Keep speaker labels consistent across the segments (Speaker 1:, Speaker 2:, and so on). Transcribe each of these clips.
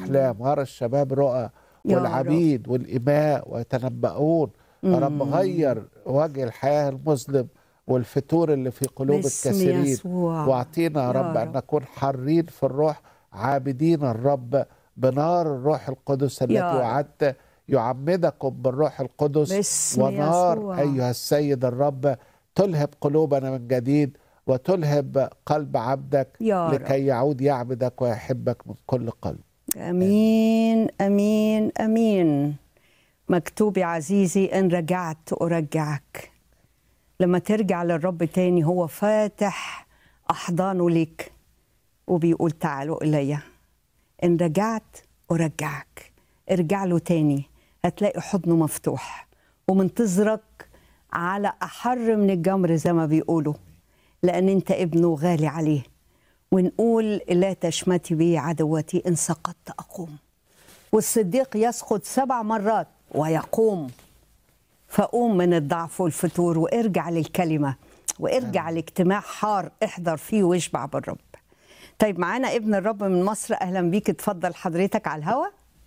Speaker 1: احلام ويرى الشباب رؤى
Speaker 2: يا
Speaker 1: والعبيد والاماء ويتنبؤون يا رب غير وجه الحياه المظلم والفتور اللي في قلوب
Speaker 2: باسم
Speaker 1: الكثيرين
Speaker 2: يسوع.
Speaker 1: واعطينا يا
Speaker 2: يا
Speaker 1: رب ان
Speaker 2: رب.
Speaker 1: نكون حارين في الروح عابدين الرب بنار الروح القدس التي
Speaker 2: يا رب.
Speaker 1: وعدت يعمدكم بالروح القدس
Speaker 2: باسم
Speaker 1: ونار
Speaker 2: يسوع.
Speaker 1: ايها السيد الرب تلهب قلوبنا من جديد وتلهب قلب عبدك
Speaker 2: يا رب.
Speaker 1: لكي يعود يعبدك ويحبك من كل قلب
Speaker 2: امين امين امين مكتوب يا عزيزي ان رجعت ارجعك لما ترجع للرب تاني هو فاتح احضانه ليك وبيقول تعالوا الي ان رجعت ارجعك ارجع له تاني هتلاقي حضنه مفتوح ومنتظرك على احر من الجمر زي ما بيقولوا لان انت ابنه غالي عليه ونقول لا تشمتي بي عدوتي ان سقطت اقوم والصديق يسقط سبع مرات ويقوم فقوم من الضعف والفتور وارجع للكلمه وارجع لاجتماع حار احضر فيه واشبع بالرب طيب معانا ابن الرب من مصر اهلا بيك اتفضل حضرتك على الهوا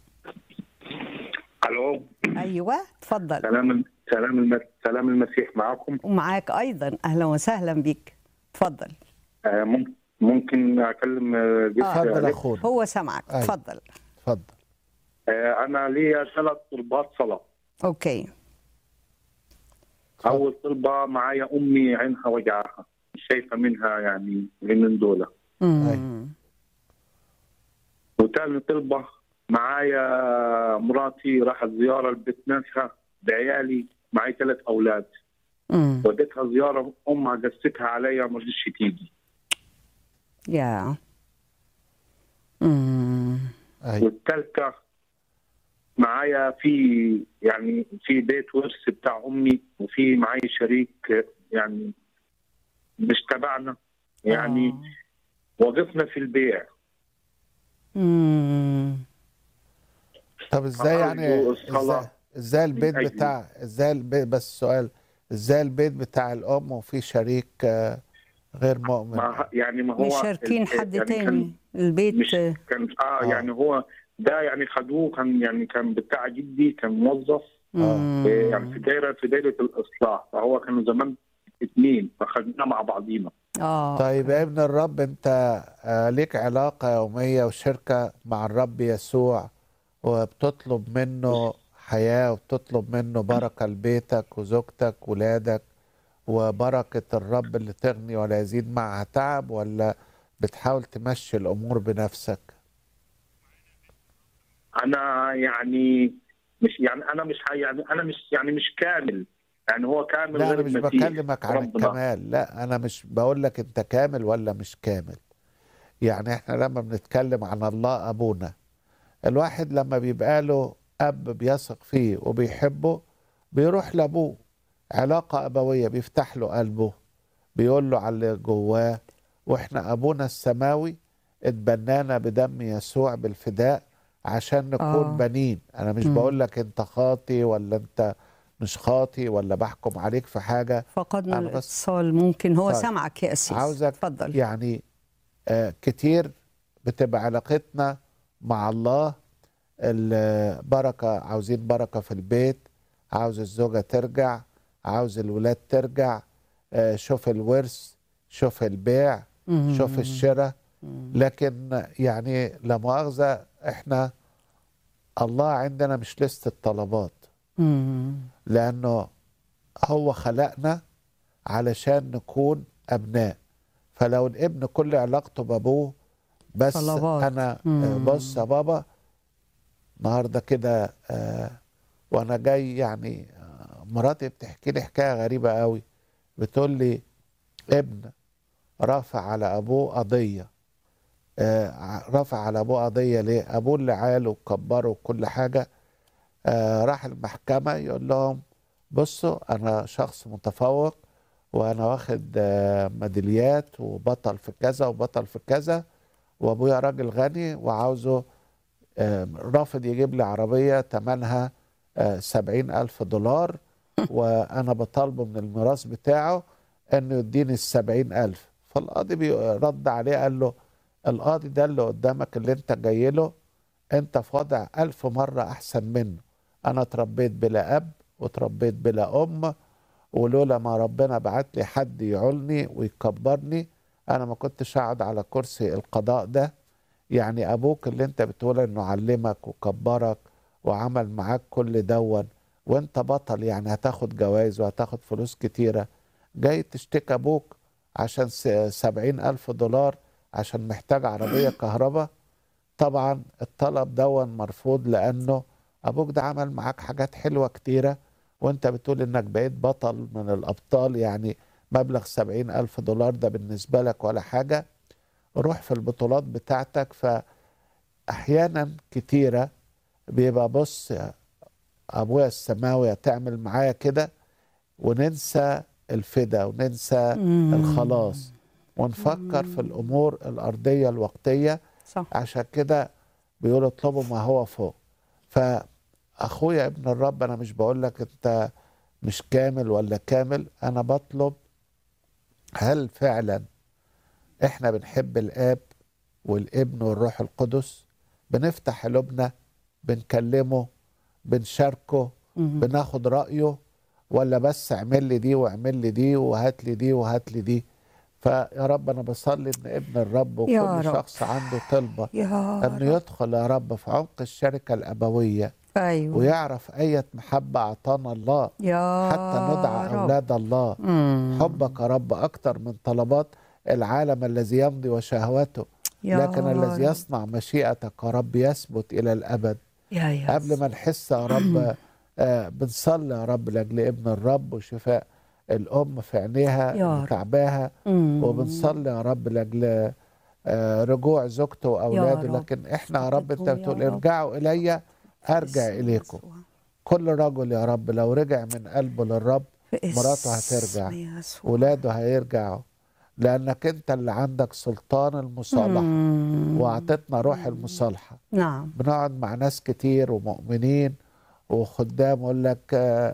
Speaker 3: الو
Speaker 2: ايوه اتفضل
Speaker 3: سلام سلام الم- سلام المسيح معكم
Speaker 2: ومعاك ايضا اهلا وسهلا بيك اتفضل
Speaker 3: آه، مم- ممكن اكلم آه، جسر
Speaker 1: اتفضل
Speaker 3: عليك؟
Speaker 1: اخونا
Speaker 2: هو سمعك
Speaker 1: أيوة.
Speaker 2: اتفضل
Speaker 1: اتفضل
Speaker 3: آه، انا ليا ثلاث طلبات صلاه
Speaker 2: اوكي
Speaker 3: اول طلبه معايا امي عينها وجعها مش شايفه منها يعني من دول
Speaker 2: مم.
Speaker 3: وثاني طلبه معايا مراتي راحت زياره لبيت ناسها بعيالي معي ثلاث اولاد
Speaker 2: مم.
Speaker 3: وديتها زياره امها قستها عليا ما رضتش تيجي
Speaker 2: يا مم.
Speaker 1: ايوه
Speaker 3: والثالثه معايا في يعني في بيت ورث بتاع امي وفي معي شريك يعني مش تبعنا يعني
Speaker 2: آه.
Speaker 3: وقفنا في البيع
Speaker 2: مم.
Speaker 1: طب ازاي يعني
Speaker 3: أرجو الصلاة.
Speaker 1: ازاي ازاي البيت
Speaker 3: من أجلي.
Speaker 1: بتاع ازاي البيت بس سؤال ازاي البيت بتاع الام وفي شريك آه، غير مؤمن
Speaker 3: مع يعني ما هو
Speaker 2: مشاركين
Speaker 3: ال-
Speaker 2: حد
Speaker 3: يعني
Speaker 2: تاني
Speaker 3: كان
Speaker 2: البيت
Speaker 3: مش كان اه,
Speaker 1: آه.
Speaker 3: يعني هو ده يعني خدوه كان يعني كان بتاع جدي كان موظف
Speaker 2: مم.
Speaker 3: في- يعني في دايره في دايره الاصلاح فهو كانوا زمان اثنين فخدناه مع بعضينا
Speaker 2: اه
Speaker 1: طيب يا ابن الرب انت آه، ليك علاقة يومية وشركة مع الرب يسوع وبتطلب منه حياة وبتطلب منه بركة لبيتك وزوجتك ولادك وبركة الرب اللي تغني ولا يزيد معها تعب ولا بتحاول تمشي الأمور بنفسك
Speaker 3: انا يعني مش يعني انا مش ح- يعني انا مش يعني مش كامل يعني هو كامل
Speaker 1: لا
Speaker 3: غير
Speaker 1: أنا مش
Speaker 3: المسيح
Speaker 1: بكلمك عن
Speaker 3: ربنا.
Speaker 1: الكمال لا أنا مش بقول لك أنت كامل ولا مش كامل يعني احنا لما بنتكلم عن الله أبونا الواحد لما بيبقى له أب بيثق فيه وبيحبه بيروح لأبوه علاقة أبوية بيفتح له قلبه بيقول له على اللي جواه وإحنا أبونا السماوي اتبنانا بدم يسوع بالفداء عشان نكون
Speaker 2: آه.
Speaker 1: بنين أنا مش
Speaker 2: مم.
Speaker 1: بقول لك أنت خاطي ولا أنت مش خاطي ولا بحكم عليك في حاجة
Speaker 2: فقدنا
Speaker 1: أنا بس-
Speaker 2: الاتصال ممكن هو
Speaker 1: طيب.
Speaker 2: سمعك يا أسيس
Speaker 1: عاوزك
Speaker 2: اتفضل
Speaker 1: يعني آه كتير بتبقى علاقتنا مع الله البركة عاوزين بركة في البيت عاوز الزوجة ترجع عاوز الولاد ترجع آه شوف الورث شوف البيع
Speaker 2: مم.
Speaker 1: شوف الشراء لكن يعني لا مؤاخذة احنا الله عندنا مش لستة طلبات
Speaker 2: مم.
Speaker 1: لأنه هو خلقنا علشان نكون أبناء فلو الابن كل علاقته بأبوه بس
Speaker 2: طلبات.
Speaker 1: أنا آه،
Speaker 2: مم.
Speaker 1: بص يا بابا النهارده كده آه، وأنا جاي يعني آه، مراتي بتحكي لي حكاية غريبة قوي بتقول لي ابن رافع على أبوه قضية آه، رفع على أبوه قضية ليه؟ أبوه اللي عاله وكبره وكل حاجة آه، راح المحكمة يقول لهم بصوا أنا شخص متفوق وأنا واخد آه، ميداليات وبطل في كذا وبطل في كذا وأبويا راجل غني وعاوزه آه، رافض يجيب لي عربية تمنها سبعين ألف دولار وأنا بطالبه من الميراث بتاعه إنه يديني السبعين ألف فالقاضي بي- رد عليه قال له القاضي ده اللي قدامك اللي أنت جاي له انت في وضع ألف مرة أحسن منه أنا اتربيت بلا أب وتربيت بلا أم ولولا ما ربنا بعت لي حد يعولني ويكبرني أنا ما كنتش أقعد على كرسي القضاء ده يعني أبوك اللي أنت بتقول إنه علمك وكبرك وعمل معاك كل دون وأنت بطل يعني هتاخد جوائز وهتاخد فلوس كتيرة جاي تشتكي أبوك عشان س- سبعين ألف دولار عشان محتاج عربية كهرباء طبعا الطلب دون مرفوض لأنه أبوك ده عمل معاك حاجات حلوة كتيرة وانت بتقول انك بقيت بطل من الأبطال يعني مبلغ سبعين ألف دولار ده بالنسبة لك ولا حاجة روح في البطولات بتاعتك فأحيانا كتيرة بيبقى بص يا أبويا السماوي تعمل معايا كده وننسى الفدا وننسى الخلاص ونفكر في الأمور الأرضية الوقتية
Speaker 2: صح
Speaker 1: عشان كده بيقولوا اطلبوا ما هو فوق فأخويا ابن الرب أنا مش بقول لك أنت مش كامل ولا كامل أنا بطلب هل فعلا إحنا بنحب الآب والابن والروح القدس بنفتح قلوبنا بنكلمه بنشاركه بناخد رأيه ولا بس اعمل لي دي واعمل لي دي وهات لي دي وهات لي دي فيا رب انا بصلي ان ابن الرب
Speaker 2: يا
Speaker 1: وكل
Speaker 2: رب.
Speaker 1: شخص عنده طلبه
Speaker 2: يا
Speaker 1: انه
Speaker 2: رب
Speaker 1: يدخل يا رب في عمق الشركه الابويه
Speaker 2: ايوه
Speaker 1: ويعرف اية محبه اعطانا الله
Speaker 2: يا
Speaker 1: حتى ندعى
Speaker 2: رب.
Speaker 1: اولاد الله
Speaker 2: مم.
Speaker 1: حبك يا رب اكتر من طلبات العالم الذي يمضي وشهوته
Speaker 2: يا
Speaker 1: لكن الذي
Speaker 2: رب.
Speaker 1: يصنع مشيئتك يا رب يثبت الى الابد
Speaker 2: يا يا
Speaker 1: قبل ما نحس يا رب آه، بنصلي يا رب لاجل ابن الرب وشفاء الام في عينيها
Speaker 2: يا
Speaker 1: اللي
Speaker 2: رب.
Speaker 1: تعباها
Speaker 2: مم.
Speaker 1: وبنصلي يا رب لاجل آه، رجوع زوجته واولاده
Speaker 2: رب.
Speaker 1: لكن احنا يا رب انت
Speaker 2: يا
Speaker 1: بتقول
Speaker 2: رب.
Speaker 1: ارجعوا الي ارجع
Speaker 2: باسم
Speaker 1: اليكم
Speaker 2: يسوع.
Speaker 1: كل رجل يا رب لو رجع من قلبه للرب
Speaker 2: باسم
Speaker 1: مراته هترجع
Speaker 2: يسوع.
Speaker 1: ولاده هيرجعوا لانك انت اللي عندك سلطان المصالحه
Speaker 2: مم.
Speaker 1: واعطتنا روح المصالحه
Speaker 2: نعم
Speaker 1: بنقعد مع ناس كتير ومؤمنين وخدام يقول لك آه،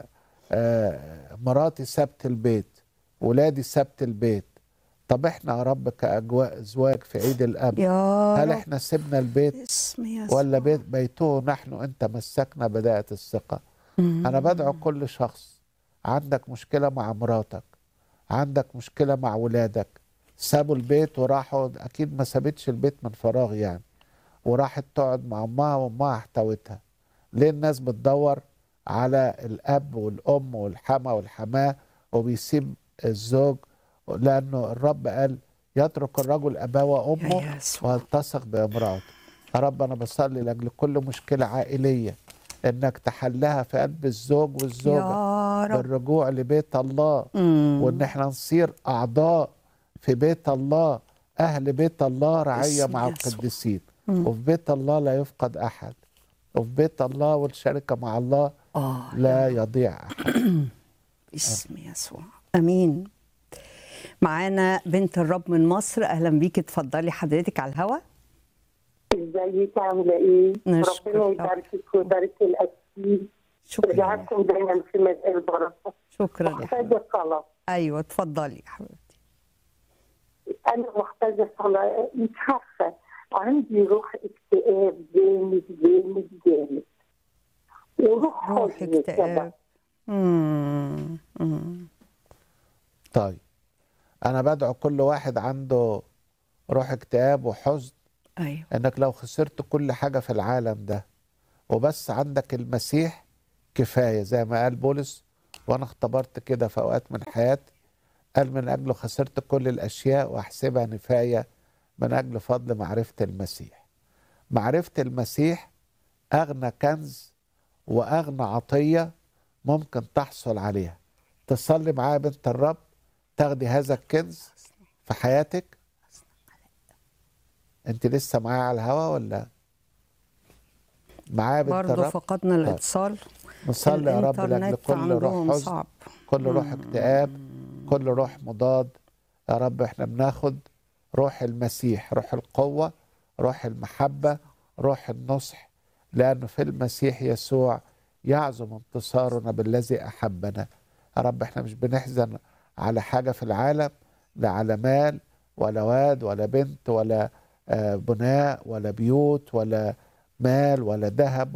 Speaker 1: آه، مراتي سبت البيت ولادي سبت البيت طب احنا يا رب كأجواء ازواج في عيد الاب
Speaker 2: يا
Speaker 1: هل
Speaker 2: رب
Speaker 1: احنا سيبنا البيت
Speaker 2: باسم يسوع
Speaker 1: ولا بيت بيته نحن انت مسكنا بداية الثقة
Speaker 2: مم.
Speaker 1: انا بدعو كل شخص عندك مشكلة مع مراتك عندك مشكلة مع ولادك سابوا البيت وراحوا اكيد ما سابتش البيت من فراغ يعني وراحت تقعد مع امها وامها احتوتها ليه الناس بتدور على الاب والام والحما والحماه وبيسيب الزوج لانه الرب قال يترك الرجل اباه وامه
Speaker 2: يا يسوع
Speaker 1: والتصق بامراته يا رب انا بصلي لاجل كل مشكله عائليه انك تحلها في قلب الزوج والزوجه
Speaker 2: يا رب
Speaker 1: بالرجوع لبيت الله
Speaker 2: مم.
Speaker 1: وان احنا نصير اعضاء في بيت الله اهل بيت الله رعيه
Speaker 2: باسم
Speaker 1: مع
Speaker 2: يسوع.
Speaker 1: القديسين
Speaker 2: مم.
Speaker 1: وفي بيت الله لا يفقد احد وفي بيت الله والشركه مع الله
Speaker 2: اه
Speaker 1: لا يضيع احد
Speaker 2: باسم يسوع امين معانا بنت الرب من مصر اهلا بيكي اتفضلي حضرتك على الهوا
Speaker 4: ازيك عامله ايه؟
Speaker 2: نشكر
Speaker 4: ربنا
Speaker 2: رب.
Speaker 4: يباركك ويبارك الاكيد
Speaker 2: شكرا
Speaker 4: ويجعلكم دايما في ملء البركه
Speaker 2: شكرا يا حبيبتي.
Speaker 4: محتاجه صلاه
Speaker 2: ايوه اتفضلي يا حبيبتي
Speaker 4: انا محتاجه صلاه مش عارفه عندي روح اكتئاب جامد جامد جامد وروح
Speaker 2: روح
Speaker 4: حزن كده
Speaker 2: اكتئاب مم. مم.
Speaker 1: طيب انا بدعو كل واحد عنده روح اكتئاب وحزن
Speaker 2: ايوه
Speaker 1: انك لو خسرت كل حاجه في العالم ده وبس عندك المسيح كفايه زي ما قال بولس وانا اختبرت كده في اوقات من حياتي قال من اجله خسرت كل الاشياء واحسبها نفايه من اجل فضل معرفه المسيح معرفه المسيح اغنى كنز واغنى عطيه ممكن تحصل عليها تصلي معايا بنت الرب تاخدي هذا الكنز في حياتك انت لسه معايا على الهوا ولا معايا بنت
Speaker 2: برضه
Speaker 1: الرب
Speaker 2: فقدنا الاتصال
Speaker 1: نصلي يا رب لاجل
Speaker 2: الإنترنت
Speaker 1: كل روح
Speaker 2: عندهم
Speaker 1: حزن
Speaker 2: صعب
Speaker 1: كل روح اكتئاب كل روح مضاد يا رب احنا بناخد روح المسيح روح القوة روح المحبة روح النصح لأنه في المسيح يسوع يعظم انتصارنا بالذي أحبنا يا رب احنا مش بنحزن على حاجة في العالم لا على مال ولا واد ولا بنت ولا آه، بناء ولا بيوت ولا مال ولا ذهب